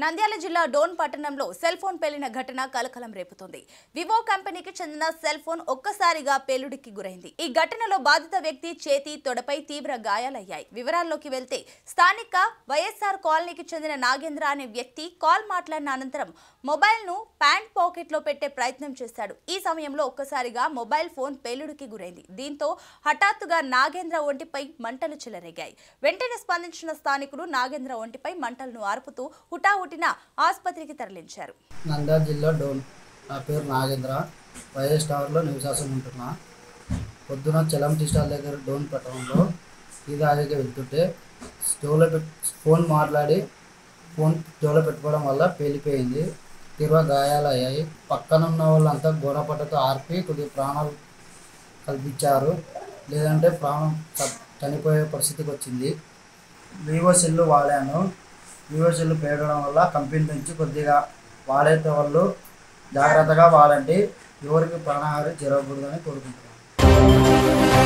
నంద్యాల జిల్లా డోన్ పట్టణంలో cell phone పేలిన ఘటన కలకలం రేపుతోంది వివో కంపెనీకి చెందిన సెల్ ఫోన్ ఒక్కసారిగా పేలుడికి గురైంది ఈ ఘటనలో బాధిత వ్యక్తి చేతి తొడపై తీవ్ర గాయాలయ్యాయి వివరాల్లోకి వెళ్తే స్థానిక వైఎస్ఆర్ కాలనీకి చెందిన నాగేంద్ర అనే వ్యక్తి కాల్ మాట్లాడిన అనంతరం మొబైల్ ను ప్యాంట్ పాకెట్ లో పెట్టే ప్రయత్నం చేశాడు ఈ సమయంలో ఒక్కసారిగా మొబైల్ ఫోన్ పేలుడికి గురైంది దీంతో హఠాత్తుగా నాగేంద్ర ఒంటిపై మంటలు చెలరేగాయి వెంటనే స్పందించిన స్థానికులు నాగేంద్ర ఒంటిపై మంటలను ఆర్పుతూ హుటాహుటిన ఆసుపత్రికి తరలించారు నంద్యాల జిల్లా డోన్ నా పేరు నాగేంద్ర వైఎస్ టవర్లో నివసాసం ఉంటున్నా పొద్దున చలం టీ స్టాల్ దగ్గర డోన్ పట్టణంలో టీ తాగేకి వెళ్తుంటే స్టోవ్లో పెట్ ఫోన్ మాట్లాడి ఫోన్ స్టోవ్లో పెట్టుకోవడం వల్ల పేలిపోయింది తీవ్ర గాయాలు అయ్యాయి పక్కన ఉన్న వాళ్ళంతా గోడపట్టతో ఆర్పి కొద్దిగా ప్రాణాలు కల్పించారు లేదంటే ప్రాణం చ- చనిపోయే పరిస్థితికి వచ్చింది వివో సెల్ వాడాను వివో సెల్ పేరడం వల్ల కంపెనీ నుంచి కొద్దిగా వాడేట వాళ్ళు జాగ్రత్తగా వాడండి ఎవరికి ప్రాణహాని జరగకూడదని కోరుకుంటున్నాను